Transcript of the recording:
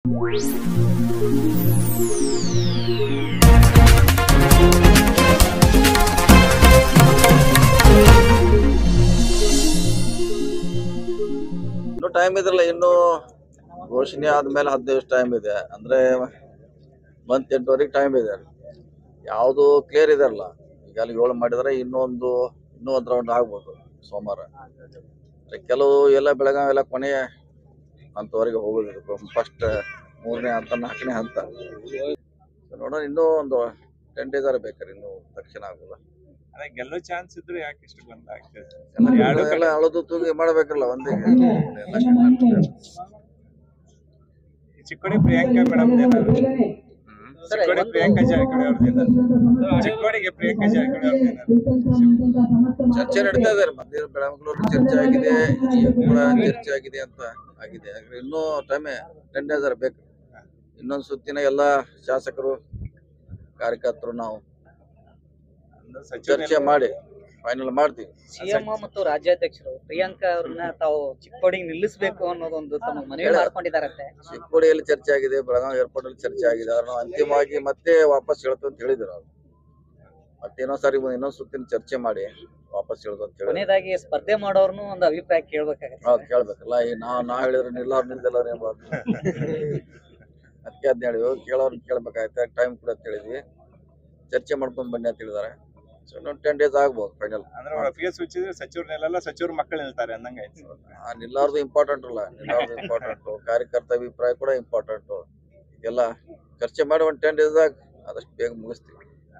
ಇನ್ನು ಟೈಮ್ ಇದ್ರಲ್ಲ ಇನ್ನು ಘೋಷಣೆ ಆದ್ಮೇಲೆ ಹದಿನೈದು ಟೈಮ್ ಇದೆ ಅಂದ್ರೆ ಮಂತ್ ಎಂಟುವರೆಗೆ ಟೈಮ್ ಇದೆ ಯಾವುದು ಕ್ಲಿಯರ್ ಇದೆಲ್ಲ ಈಗ ಅಲ್ಲಿ ಏಳು ಮಾಡಿದ್ರೆ ಇನ್ನೊಂದು ಇನ್ನೂ ಒಂದು ರೌಂಡ್ ಆಗ್ಬೋದು ಸೋಮವಾರ ಅಂದ್ರೆ ಕೆಲವು ಎಲ್ಲ ಬೆಳಗಾವಿ ಎಲ್ಲ ಕೊನೆಯ ಹಂತವರೆಗೆ ಹೋಗೋದು ಫಸ್ಟ್ ಮೂರನೇ ಹಂತ ನಾಲ್ಕನೇ ಹಂತ ನೋಡೋಣ ಇನ್ನೂ ಒಂದು ಟೆನ್ ಡೇಸ್ ಆರ ಬೇಕಾರೆ ಇನ್ನು ತಕ್ಷಣ ಆಗೋಲ್ಲ ಅದೇ ಗೆಲ್ಲೋ ಚಾನ್ಸ್ ಇದ್ರು ಯಾಕೆ ಇಷ್ಟು ಬಂದ ಎಲ್ಲ ಎರಡು ಎಲ್ಲ ಅಳದು ತೂಗಿ ಮಾಡಬೇಕಲ್ಲ ಒಂದೇ ಚಿಕ್ಕೋಡಿ ಪ್ರಿಯಾಂಕಾ ಮೇಡಮ್ ಚಿಕ್ಕೋಡಿ ಪ್ರಿಯಾಂಕಾ ಜಾರಕಿಹೊಳಿ ಅವ್ರದ್ದು ಚಿಕ್ಕೋಡಿಗೆ ಪ್ರಿಯಾಂಕಾ ಜಾರಕಿಹೊಳಿ ಅವ್ರದ್ದು ಚರ್ಚೆ ನಡೀತಾ ಇದೆ ಮಂದಿರ ಬೆಳಮಗಳೂರು ಚರ್ಚೆ ಆಗಿದೆ ಈಗ ಕೂಡ ಚರ್ಚೆ ಆಗಿದೆ ಅಂತ ಆಗಿದೆ ಯಾಕಂದ್ರೆ ಇನ್ನೂ ಟೈಮ್ ಟೆನ್ ಡೇಸ್ ಬೇಕು ಇನ್ನೊಂದು ಸುತ್ತಿನ ಎಲ್ಲ ಶಾಸಕರು ಕಾರ್ಯಕರ್ತರು ನಾವು ಚರ್ಚೆ ಮಾಡಿ ಫೈನಲ್ ಮಾಡ್ತೀವಿ ಸಿಎಂ ಮತ್ತು ರಾಜ್ಯಾಧ್ಯಕ್ಷರು ಪ್ರಿಯಾಂಕಾ ಅವ್ರನ್ನ ತಾವು ಚಿಕ್ಕೋಡಿಗೆ ನಿಲ್ಲಿಸಬೇಕು ಅನ್ನೋದೊಂದು ತಮ್ಮ ಮನವಿ ಹೇಳ. ಮಾಡ್ಕೊಂಡಿದಾರಂತೆ ಚಿಕ್ಕೋಡಿಯಲ್ಲಿ ಚರ್ಚೆ ಆಗಿದೆ ಬೆಳಗಾವಿ ಏರ್ಪೋರ್ಟ್ ಅಲ್ಲಿ ಚರ್ಚೆ ಆಗಿದೆ ಅದನ್ನು ಅಂತಿಮವಾಗಿ ಮತ್ತೆ ವಾಪಸ್ ಹೇಳ್ತು ಅಂತ ಹೇಳಿದ್ರು ಅವ್ರು ಮತ್ತೆ ಇನ್ನೊಂದ್ ಸಾರಿ ಇನ್ನೊಂದ್ ಸುತ್ತಿನ ಚರ್ಚೆ ಮಾಡಿ ವಾಪಸ್ ಹೇಳ್ದು ಅಂತ ಹೇಳಿ ಕೊನೆಯದಾಗಿ ಸ್ಪರ್ಧೆ ಮಾಡೋರ್ನು ಒಂದು ಅಭಿಪ್ರಾಯ ಕೇಳ್ಬೇಕಾಗತ್ತೆ ನಾವ್ ಕೇಳ್ಬೇಕಲ್ಲ ಈ ನಾವ್ ನಾ ಹೇಳಿದ್ರೆ ನಿಲ್ಲವ್ರು ನಿಲ್ದಲ್ಲ ಎಂಬುದು ಅದಕ್ಕೆ ಅದ್ನ ಹೇಳಿದ್ವಿ ಕೇಳೋರ್ನ ಕೇಳ್ಬೇಕಾಯ್ತು ಟೈಮ್ ಕೂಡ ಅಂತ ಹೇಳಿದ್ವಿ ಚರ್ಚೆ ಮಾಡ್ಕೊಂಡ್ ಬನ್ನಿ ಅಂತ ಹೇಳಿದಾರೆ ಸೊ ಇನ್ನೊಂದು ಟೆನ್ ಡೇಸ್ ಆಗ್ಬೋದು ಫೈನಲ್ ಅಂದ್ರೆ ಒಪ್ಪಿಗೆ ಸೂಚಿಸಿದ್ರೆ ಸಚಿವರು ನಿಲ್ಲಲ್ಲ ಸಚಿವರು ಮಕ್ಕಳು ನಿಲ್ತಾರೆ ಅಂದಂಗ ಆಯ್ತು ಆ ನಿಲ್ಲಾರ್ದು ಇಂಪಾರ್ಟೆಂಟ್ ಅಲ್ಲ ನಿಲ್ಲಾರ್ದು ಇಂಪಾರ್ಟೆಂಟ್ ಕಾರ್ಯಕರ್ತ ಅಭಿಪ್ರಾಯ ಕೂಡ ಇಂಪಾರ್ಟೆಂಟ್ ಎಲ್ಲ ಚರ್ಚೆ ಮಾಡಿ ಒಂದು ಟೆನ್ ಡೇಸ್ದಾಗ ಆದಷ್ಟು ಬೇಗ ಮುಗಿಸ್ತೀವಿ